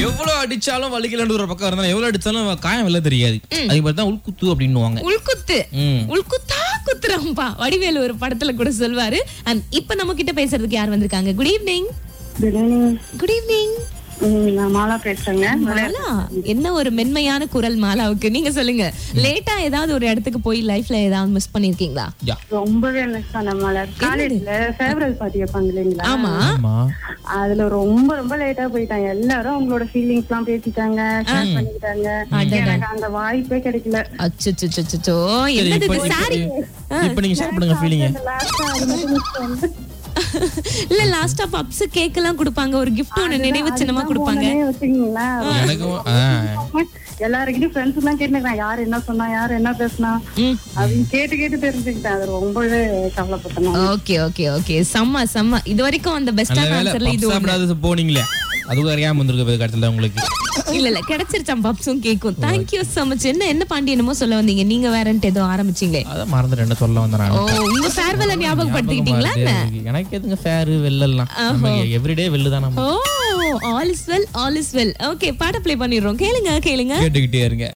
எவ்வளவு அடிச்சாலும் வலிக்கலன்ற ஒரு பக்கம் இருந்தாலும் எவ்வளவு அடிச்சாலும் காயம் வெளில தெரியாது அதுக்கு பேர் தான் உள்குத்து அப்படின்னுவாங்க உள்குத்து ம். உள்குத்தா குத்துறோம்பா வடிவேலு ஒரு படத்துல கூட சொல்வாரு அண்ட் இப்ப நம்ம கிட்ட பேசுறதுக்கு யார் வந்திருக்காங்க குட் ஈவினிங் குட் ஈவினிங் ம், நான் மாலா பேசுறேங்க மாலா என்ன ஒரு மென்மையான குரல் மாலாவுக்கு நீங்க சொல்லுங்க லேட்டா ஏதாவது ஒரு இடத்துக்கு போய் லைஃப்ல ஏதாவது மிஸ் பண்ணிருக்கீங்களா யா ரொம்பவே மிஸ் பண்ண மாலா காலேஜ்ல ஃபேவரல் பார்ட்டி வைப்பாங்க இல்லைங்களா ஆமா ஆமா அதுல ரொம்ப ரொம்ப லேட்டா போயிட்டாங்க எல்லாரும் அவங்களோட ஃபீலிங்ஸ் எல்லாம் பேசிட்டாங்க ஷேர் பண்ணிக்கிட்டாங்க எனக்கு அந்த வாய்ப்பே கிடைக்கல அச்சோ சரி, என்னது இப்ப- இது சாரி இப்ப- இப்ப நீங்க ஷேர் பண்ணுங்க ஃபீலிங்க லாஸ்டா அது மட்டும் miss பண்ணேன். இல்ல லாஸ்டா பப்ஸ் கேக் எல்லாம் கொடுப்பாங்க ஒரு gift ஒண்ணு நினைவு சின்னமா கொடுப்பாங்க போனே வச்சுக்கீங்களா எனக்கும் ஆ. எல்லாருக்கிட்டையும் ஃப்ரெண்ட்ஸ் எல்லாம் கேட்டுக்கிறேன் யார் என்ன சொன்னா யார் என்ன பேசுனா ம். அப்படின்னு கேட்டு கேட்டு தெரிஞ்சுக்கிட்டேன் அது ரொம்பவே கவலைப்பட்டேன் ஓகே ஓகே ஓகே செம்ம செம்ம இது வரைக்கும் அந்த நல்ல பெஸ்டான வேலை ஆன்சர்ல இது பப்ஸ் ஒண்ணு. சாப்பிடாத போனீங்களே அதுவும் அறியாம வந்திருக்க கட்டத்துல உங்களுக்கு இல்ல இல்ல கிடைச்சிருச்சாம் பப்ஸும் கேக்கும் தேங்க்யூ so much என்ன என்ன பாண்டி என்னமோ சொல்ல வந்தீங்க நீங்க வேறன்ட்டு ஏதோ ஆரம்பிச்சீங்களே அதான் மறந்துட்டு என்ன சொல்ல வந்தேன் நான் ஓ உங்க ஃபேர்வெல்ல ஞாபகப்படுத்திக்கிட்டீங்களா என்ன எனக்கு எதுங்க ஃபேரு வெள்ளெல்லாம் நம்ம எவ்ரிடே வெள்ளு தான் நம்ம oh all is well all is well okay பாட்ட ப்ளே பண்ணிடுறோம் கேளுங்க கேளுங்க கேட்டுக்கிட்டே இருங்க